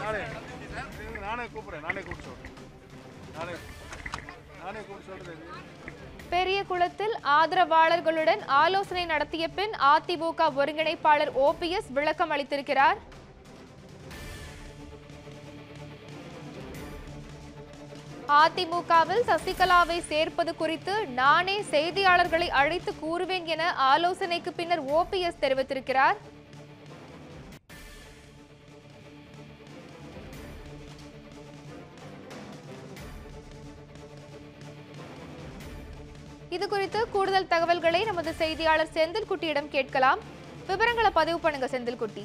நானே இருங்க, நானே கூப்பிடுறேன் நானே கூப்பிட்டு சொல்றேன் நானே நானே கூப்பிட்டு சொல்றேன் பெரிய குளத்தில் ஆதரவாளர்களுடன் ஆலோசனை நடத்திய பின் அதிமுக ஒருங்கிணைப்பாளர் ஓபிஎஸ் விளக்கம் அளித்திருக்கிறார் அதிமுகவில் சசிகலாவை சேர்ப்பது குறித்து நானே செய்தியாளர்களை அழைத்து கூறுவேன் என ஆலோசனைக்கு பின்னர் ஓபிஎஸ் தெரிவித்திருக்கிறார் இது குறித்து கூடுதல் தகவல்களை நமது செய்தியாளர் செந்தில்குட்டியிடம் கேட்கலாம் விவரங்களை பதிவு பண்ணுங்க செந்தில்குட்டி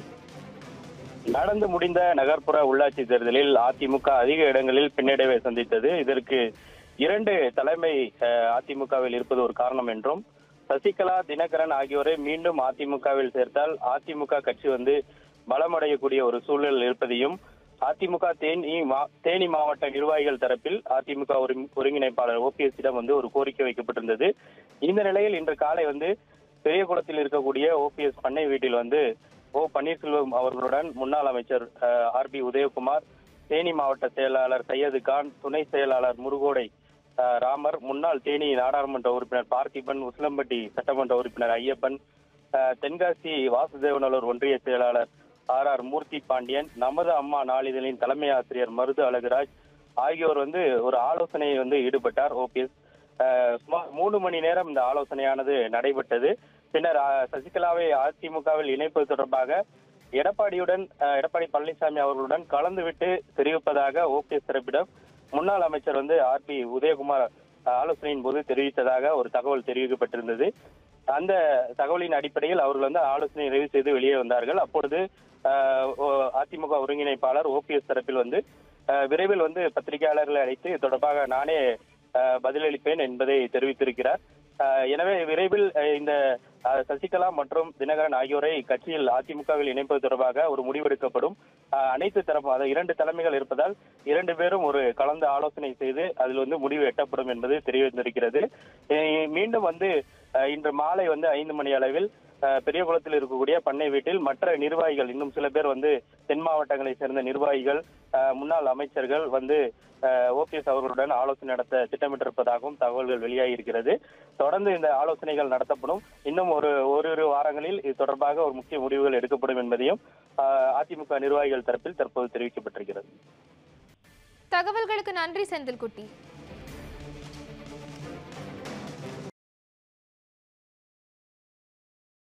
நடந்து முடிந்த நகர்ப்புற உள்ளாட்சி தேர்தலில் அதிமுக அதிக இடங்களில் பின்னடைவை சந்தித்தது இதற்கு இரண்டு தலைமை அஹ், அதிமுகவில் இருப்பது ஒரு காரணம் என்றும் சசிகலா தினகரன் ஆகியோரை மீண்டும் அதிமுகவில் சேர்த்தால் அதிமுக கட்சி வந்து பலமடையக்கூடிய ஒரு சூழல் இருப்பதையும் அதிமுக தேனி மா- தேனி மாவட்ட நிர்வாகிகள் தரப்பில் அதிமுக ஒருங்- ஒருங்கிணைப்பாளர் ஓபிஎஸ்ஸிடம் வந்து ஒரு கோரிக்கை வைக்கப்பட்டிருந்தது இந்த நிலையில் இன்று காலை வந்து பெரியகுளத்தில் இருக்கக்கூடிய ஓபிஎஸ் பண்ணை வீட்டில் வந்து ஓ பன்னீர்செல்வம் அவர்களுடன் முன்னாள் அமைச்சர் ஆர் பி உதயகுமார் தேனி மாவட்ட செயலாளர் சையது கான் துணை செயலாளர் முருகோடை அஹ், ராமர் முன்னாள் தேனி நாடாளுமன்ற உறுப்பினர் பார்த்திபன் உசிலம்பட்டி சட்டமன்ற உறுப்பினர் ஐயப்பன் அஹ், தென்காசி வாசுதேவநல்லூர் ஒன்றிய செயலாளர் ஆர் ஆர் மூர்த்தி பாண்டியன் நமது அம்மா நாளிதழின் தலைமை ஆசிரியர் மருது அழகுராஜ் ஆகியோர் வந்து ஒரு ஆலோசனையை வந்து ஈடுபட்டார் ஓபிஎஸ் சுமார் மூணு மணி நேரம் இந்த ஆலோசனையானது நடைபெற்றது பின்னர் அஹ், சசிகலாவை அதிமுகவில் இணைப்பது தொடர்பாக எடப்பாடியுடன் அஹ், எடப்பாடி பழனிசாமி அவர்களுடன் கலந்துவிட்டு தெரிவிப்பதாக ஓபிஎஸ் தரப்பிடம் முன்னாள் அமைச்சர் வந்து ஆர் பி உதயகுமார் அஹ், ஆலோசனையின் போது தெரிவித்ததாக ஒரு தகவல் தெரிவிக்கப்பட்டிருந்தது அந்த தகவலின் அடிப்படையில் அவர்கள் வந்து ஆலோசனை நிறைவு செய்து வெளியே வந்தார்கள் அப்பொழுது அஹ், ஓ- அதிமுக ஒருங்கிணைப்பாளர் ஓபிஎஸ் தரப்பில் வந்து அஹ், விரைவில் வந்து பத்திரிகையாளர்களை அழைத்து இது தொடர்பாக நானே அஹ், பதிலளிப்பேன் என்பதை தெரிவித்திருக்கிறார் அஹ், எனவே விரைவில் அஹ், இந்த அஹ், சசிகலா மற்றும் தினகரன் ஆகியோரை கட்சியில் அதிமுகவில் இணைப்பது தொடர்பாக ஒரு முடிவெடுக்கப்படும் அஹ், அனைத்து தரப்பு அதாவது இரண்டு தலைமைகள் இருப்பதால் இரண்டு பேரும் ஒரு கலந்து ஆலோசனை செய்து அதில் வந்து முடிவு எட்டப்படும் என்பது தெரிய வந்திருக்கிறது அஹ், மீண்டும் வந்து அஹ், இன்று மாலை வந்து ஐந்து மணி அளவில் அஹ், பெரியகுளத்தில் இருக்கக்கூடிய பண்ணை வீட்டில் மற்ற நிர்வாகிகள் இன்னும் சில பேர் வந்து தென் மாவட்டங்களை சேர்ந்த நிர்வாகிகள் அஹ், முன்னாள் அமைச்சர்கள் வந்து ஓபிஎஸ் அவர்களுடன் ஆலோசனை நடத்த திட்டமிட்டிருப்பதாகவும் தகவல்கள் வெளியாகி இருக்கிறது தொடர்ந்து இந்த ஆலோசனைகள் நடத்தப்படும் இன்னும் ஒரு ஓரிரு வாரங்களில் இது தொடர்பாக ஒரு முக்கிய முடிவுகள் எடுக்கப்படும் என்பதையும் அஹ், அதிமுக நிர்வாகிகள் தரப்பில் தற்போது தெரிவிக்கப்பட்டிருக்கிறது தகவல்களுக்கு நன்றி செந்தில்குட்டி